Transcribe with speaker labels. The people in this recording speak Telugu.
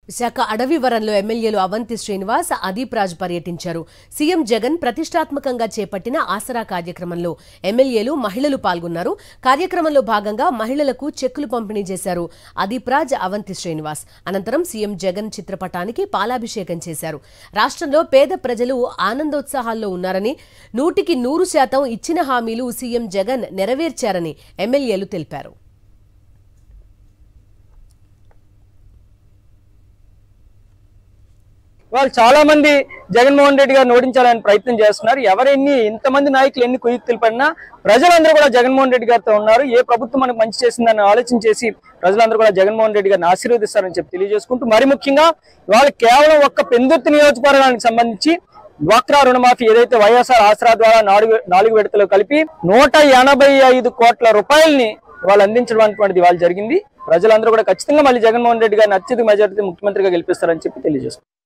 Speaker 1: విశాఖ అడవివరంలో ఎమ్మెల్యేలు అవంతి శ్రీనివాస్ అదీప్ రాజ్ పర్యటించారు సీఎం జగన్ ప్రతిష్టాత్మకంగా చేపట్టిన ఆసరా కార్యక్రమంలో ఎమ్మెల్యేలు మహిళలు పాల్గొన్నారు కార్యక్రమంలో భాగంగా మహిళలకు చెక్కులు పంపిణీ చేశారు అదీప్ రాజ్ అవంతి శ్రీనివాస్ అనంతరం సీఎం జగన్ చిత్రపటానికి పాలాభిషేకం చేశారు రాష్ట్రంలో పేద ప్రజలు ఆనందోత్సాహాల్లో ఉన్నారని నూటికి నూరు శాతం ఇచ్చిన హామీలు సీఎం జగన్ నెరవేర్చారని ఎమ్మెల్యేలు తెలిపారు
Speaker 2: వాళ్ళు చాలా మంది జగన్మోహన్ రెడ్డి గారిని ఓడించాలని ప్రయత్నం చేస్తున్నారు ఎవరెన్ని ఇంతమంది నాయకులు ఎన్ని కుయుక్తులు పడినా ప్రజలందరూ కూడా జగన్మోహన్ రెడ్డి గారితో ఉన్నారు ఏ ప్రభుత్వం మనకు మంచి చేసిందని ఆలోచన చేసి ప్రజలందరూ కూడా జగన్మోహన్ రెడ్డి గారిని ఆశీర్వదిస్తారని చెప్పి తెలియజేసుకుంటూ మరి ముఖ్యంగా వాళ్ళు కేవలం ఒక్క పెందుర్తి నియోజకవర్గానికి సంబంధించి డ్వాక్రా రుణమాఫీ ఏదైతే వైఎస్ఆర్ ఆసరా ద్వారా నాలుగు నాలుగు విడతలు కలిపి నూట ఎనభై ఐదు కోట్ల రూపాయల్ని వాళ్ళు అందించడం అనేటువంటిది వాళ్ళు జరిగింది ప్రజలందరూ కూడా ఖచ్చితంగా మళ్ళీ జగన్మోహన్ రెడ్డి గారిని అత్యధిక మెజార్టీ ముఖ్యమంత్రిగా గెలిపిస్తారని చెప్పి తెలియజేస్తారు